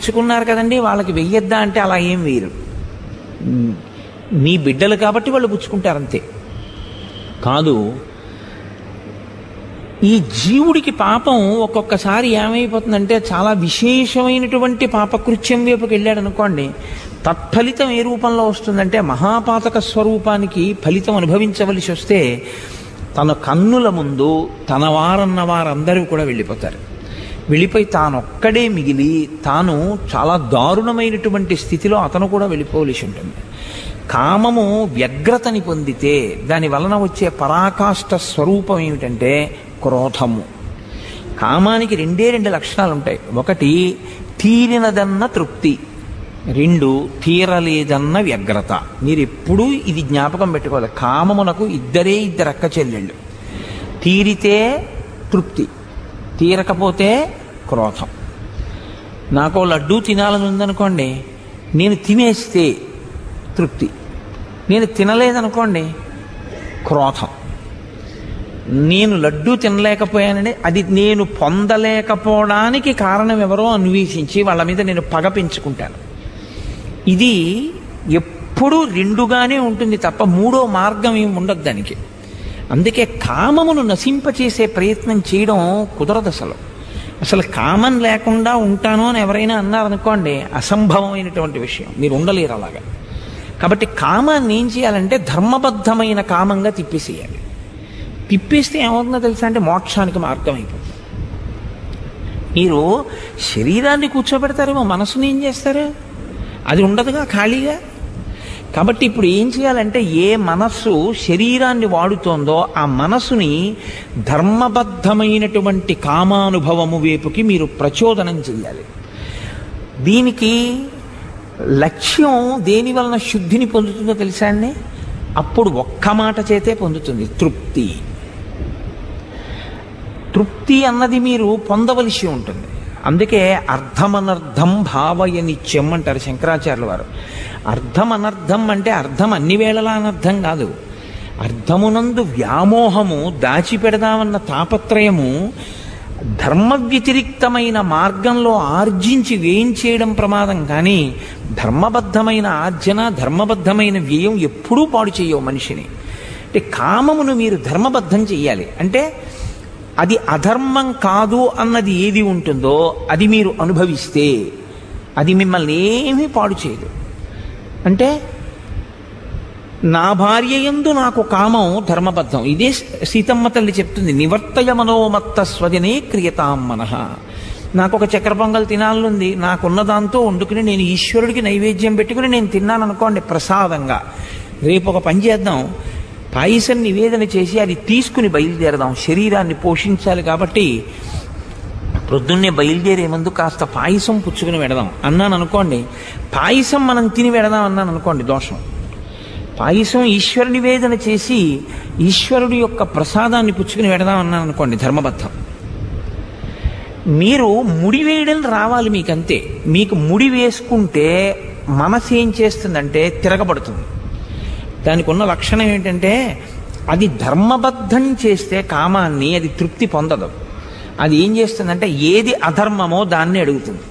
పుచ్చుకున్నారు కదండి వాళ్ళకి వెయ్యొద్దా అంటే అలా ఏం వేయరు నీ బిడ్డలు కాబట్టి వాళ్ళు పుచ్చుకుంటారు అంతే కాదు ఈ జీవుడికి పాపం ఒక్కొక్కసారి ఏమైపోతుందంటే చాలా విశేషమైనటువంటి పాపకృత్యం వైపుకి వెళ్ళాడు అనుకోండి తత్ఫలితం ఏ రూపంలో వస్తుందంటే మహాపాతక స్వరూపానికి ఫలితం అనుభవించవలసి వస్తే తన కన్నుల ముందు తన వారన్న వారందరూ కూడా వెళ్ళిపోతారు వెళ్ళిపోయి తానొక్కడే మిగిలి తాను చాలా దారుణమైనటువంటి స్థితిలో అతను కూడా వెళ్ళిపోవలసి ఉంటుంది కామము వ్యగ్రతని పొందితే దాని వలన వచ్చే పరాకాష్ట స్వరూపం ఏమిటంటే క్రోధము కామానికి రెండే రెండు లక్షణాలు ఉంటాయి ఒకటి తీరినదన్న తృప్తి రెండు తీరలేదన్న వ్యగ్రత మీరు ఎప్పుడూ ఇది జ్ఞాపకం పెట్టుకోవాలి కామమునకు ఇద్దరే ఇద్దరు అక్క చెల్లెళ్ళు తీరితే తృప్తి తీరకపోతే క్రోధం నాకు లడ్డూ తినాలని ఉందనుకోండి నేను తినేస్తే తృప్తి నేను తినలేదనుకోండి క్రోధం నేను లడ్డూ తినలేకపోయానని అది నేను పొందలేకపోవడానికి కారణం ఎవరో అన్వేషించి వాళ్ళ మీద నేను పగ పెంచుకుంటాను ఇది ఎప్పుడూ రెండుగానే ఉంటుంది తప్ప మూడో మార్గం ఏమి ఉండదు దానికి అందుకే కామమును నశింపచేసే ప్రయత్నం చేయడం కుదరదు అసలు అసలు కామం లేకుండా ఉంటాను అని ఎవరైనా అన్నారనుకోండి అసంభవమైనటువంటి విషయం మీరు ఉండలేరు అలాగా కాబట్టి కామాన్ని ఏం చేయాలంటే ధర్మబద్ధమైన కామంగా తిప్పేసేయాలి తిప్పేస్తే ఏమవుతుందో తెలుసా అంటే మోక్షానికి మార్గం అయిపోతుంది మీరు శరీరాన్ని కూర్చోబెడతారేమో మనసుని ఏం చేస్తారు అది ఉండదుగా ఖాళీగా కాబట్టి ఇప్పుడు ఏం చేయాలంటే ఏ మనస్సు శరీరాన్ని వాడుతోందో ఆ మనసుని ధర్మబద్ధమైనటువంటి కామానుభవము వైపుకి మీరు ప్రచోదనం చేయాలి దీనికి లక్ష్యం దేని వలన శుద్ధిని పొందుతుందో తెలుసా అండి అప్పుడు ఒక్క మాట చేతే పొందుతుంది తృప్తి తృప్తి అన్నది మీరు పొందవలసి ఉంటుంది అందుకే అర్థమనర్థం భావయ నిత్యం అంటారు శంకరాచార్యుల వారు అర్థం అనర్థం అంటే అర్థం అన్ని వేళలా అనర్థం కాదు అర్థమునందు వ్యామోహము దాచిపెడదామన్న తాపత్రయము ధర్మ వ్యతిరిక్తమైన మార్గంలో ఆర్జించి వ్యయం చేయడం ప్రమాదం కానీ ధర్మబద్ధమైన ఆర్జన ధర్మబద్ధమైన వ్యయం ఎప్పుడూ పాడు చేయవు మనిషిని అంటే కామమును మీరు ధర్మబద్ధం చెయ్యాలి అంటే అది అధర్మం కాదు అన్నది ఏది ఉంటుందో అది మీరు అనుభవిస్తే అది మిమ్మల్ని ఏమీ పాడు చేయదు అంటే నా భార్య యందు నాకు కామం ధర్మబద్ధం ఇదే సీతమ్మ తల్లి చెప్తుంది నివర్తయ మనోమత్త స్వజనే క్రియతాం మనః నాకు ఒక చక్కెర పొంగల్ తినాలనుంది నాకున్న దాంతో వండుకుని నేను ఈశ్వరుడికి నైవేద్యం పెట్టుకుని నేను తిన్నాను అనుకోండి ప్రసాదంగా రేపు ఒక పని చేద్దాం పాయసం నివేదన చేసి అది తీసుకుని బయలుదేరదాం శరీరాన్ని పోషించాలి కాబట్టి ప్రొద్దున్నే బయలుదేరే ముందు కాస్త పాయసం పుచ్చుకుని వెడదాం అన్నాను అనుకోండి పాయసం మనం తిని వెడదాం అన్నాను అనుకోండి దోషం పాయసం ఈశ్వర నివేదన చేసి ఈశ్వరుడి యొక్క ప్రసాదాన్ని పుచ్చుకుని వెడదాం అన్నాను అనుకోండి ధర్మబద్ధం మీరు ముడి వేయడం రావాలి మీకు అంతే మీకు ముడి వేసుకుంటే మనసు ఏం చేస్తుందంటే తిరగబడుతుంది దానికి ఉన్న లక్షణం ఏంటంటే అది ధర్మబద్ధం చేస్తే కామాన్ని అది తృప్తి పొందదు అది ఏం చేస్తుందంటే ఏది అధర్మమో దాన్ని అడుగుతుంది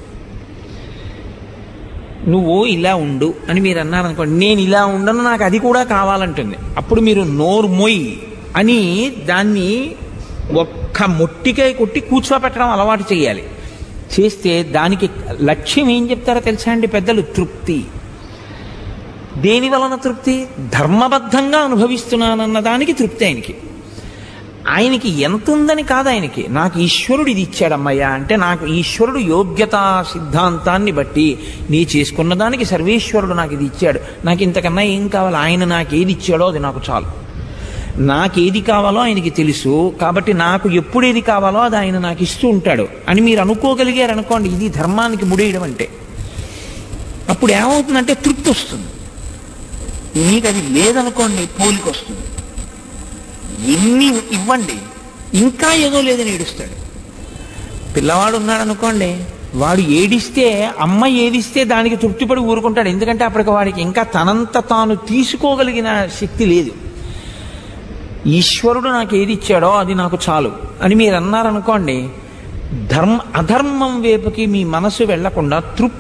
నువ్వు ఇలా ఉండు అని మీరు అన్నారనుకోండి నేను ఇలా ఉండను నాకు అది కూడా కావాలంటుంది అప్పుడు మీరు నోరు మొయ్ అని దాన్ని ఒక్క మొట్టికాయ కొట్టి కూర్చోపెట్టడం అలవాటు చేయాలి చేస్తే దానికి లక్ష్యం ఏం చెప్తారో తెలుసా అండి పెద్దలు తృప్తి దేని వలన తృప్తి ధర్మబద్ధంగా అనుభవిస్తున్నానన్న దానికి తృప్తి ఆయనకి ఆయనకి ఎంత ఉందని కాదు ఆయనకి నాకు ఈశ్వరుడు ఇది ఇచ్చాడమ్మయ్యా అంటే నాకు ఈశ్వరుడు యోగ్యతా సిద్ధాంతాన్ని బట్టి నీ చేసుకున్న దానికి సర్వేశ్వరుడు నాకు ఇది ఇచ్చాడు నాకు ఇంతకన్నా ఏం కావాలి ఆయన నాకు ఏది ఇచ్చాడో అది నాకు చాలు నాకేది కావాలో ఆయనకి తెలుసు కాబట్టి నాకు ఎప్పుడు ఏది కావాలో అది ఆయన నాకు ఇస్తూ ఉంటాడు అని మీరు అనుకోగలిగారు అనుకోండి ఇది ధర్మానికి ముడేయడం అంటే అప్పుడు ఏమవుతుందంటే తృప్తి వస్తుంది మీకు అది లేదనుకోండి పోలికి వస్తుంది ఎన్ని ఇవ్వండి ఇంకా ఏదో లేదని ఏడుస్తాడు పిల్లవాడు ఉన్నాడు అనుకోండి వాడు ఏడిస్తే అమ్మ ఏడిస్తే దానికి తృప్తిపడి ఊరుకుంటాడు ఎందుకంటే అప్పటికి వాడికి ఇంకా తనంత తాను తీసుకోగలిగిన శక్తి లేదు ఈశ్వరుడు నాకు ఏది ఇచ్చాడో అది నాకు చాలు అని మీరు అన్నారనుకోండి ధర్మ అధర్మం వైపుకి మీ మనసు వెళ్లకుండా తృప్తి